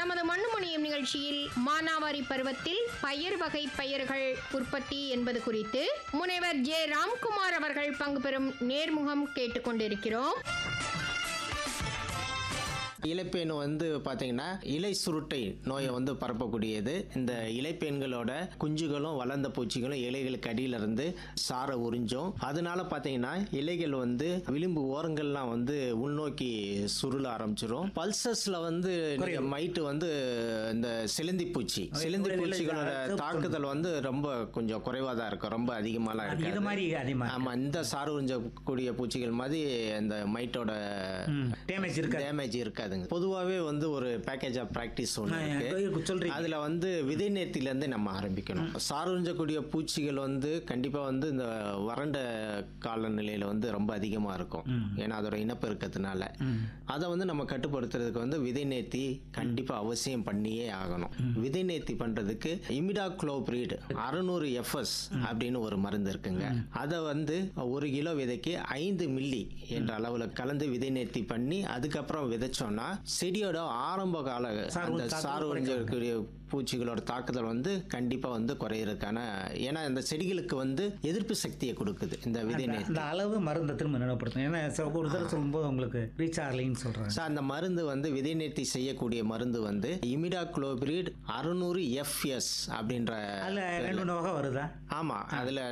நமது மண்ணுமணியம் நிகழ்ச்சியில் மானாவாரி பருவத்தில் பயிர் வகை பயிர்கள் உற்பத்தி என்பது குறித்து முனைவர் ஜே ராம்குமார் அவர்கள் பங்கு பெறும் நேர்முகம் கேட்டுக்கொண்டிருக்கிறோம் இலைப்பேன் வந்து பாத்தீங்கன்னா இலை சுருட்டை நோயை வந்து பரப்பக்கூடியது இந்த இலைப்பேன்களோட குஞ்சுகளும் வளர்ந்த பூச்சிகளும் இலைகளுக்கு அடியில இருந்து சாரை உறிஞ்சும் அதனால பாத்தீங்கன்னா இலைகள் வந்து விளிம்பு ஓரங்கள்லாம் வந்து உள்நோக்கி சுருள ஆரம்பிச்சிரும் பல்சஸ்ல வந்து நீங்க மைட்டு வந்து இந்த சிலந்தி பூச்சி சிலந்தி இலை- இலை- பூச்சிகளோட சிவப்பு தாக்குதல் வந்து ரொம்ப கொஞ்சம் குறைவா தான் இருக்கும் ரொம்ப அதிகமாலாம் அது இது இருக்காது மாதிரி அதிகமா ஆமா இந்த சாறு உறிஞ்சக்கூடிய பூச்சிகள் மாதிரி இந்த மைட்டோட டேமேஜ் இருக்கா டேமேஜ் இருக்காதுங்க பொதுவாகவே வந்து ஒரு பேக்கேஜ் ஆஃப் ப்ராக்டிஸ் ஒன்று ஆ, இருக்கு இருக்கு, சொல்றீங்க. அதுல வந்து விதை நேர்த்தியிலேருந்து நம்ம ஆரம்பிக்கணும் சார்ஜக்கூடிய பூச்சிகள் வந்து கண்டிப்பா வந்து இந்த வறண்ட காலநிலையில வந்து ரொம்ப அதிகமா இருக்கும் ஏன்னா அதோட இனப்பெருக்கத்தினால அதை வந்து நம்ம கட்டுப்படுத்துறதுக்கு வந்து விதை நேர்த்தி கண்டிப்பா அவசியம் பண்ணியே ஆகணும் விதை நேர்த்தி பண்றதுக்கு இமிடா குளோப்ரீட் அறுநூறு எஃப்எஸ் அப்படின்னு ஒரு மருந்து இருக்குங்க அதை வந்து ஒரு கிலோ விதைக்கு ஐந்து மில்லி என்ற அளவுல கலந்து விதை நேர்த்தி பண்ணி அதுக்கப்புறம் விதைச்சோம்னா செடியோட ஆரம்ப கால சார், அந்த ஒரு தாக்குதல் சாறு இருக்கக்கூடிய பூச்சிகளோட தாக்குதல் வந்து கண்டிப்பா வந்து குறையிறதுக்கான ஏன்னா இந்த செடிகளுக்கு வந்து எதிர்ப்பு சக்தியை கொடுக்குது இந்த விதை நேர்த்தி இந்த அளவு மருந்தை திரும்ப நினைவுபடுத்தணும் ஏன்னா சில ஒரு தடவை சொல்லும்போது உங்களுக்கு ரீச் ஆகலைன்னு சொல்றாங்க சார் அந்த மருந்து வந்து விதை நேர்த்தி செய்யக்கூடிய மருந்து வந்து இமிடா குளோபிரிட் அறுநூறு எஃப்எஸ் அப்படின்ற அதுல ரெண்டு மூணு வகை வருதா ஆமா அதுல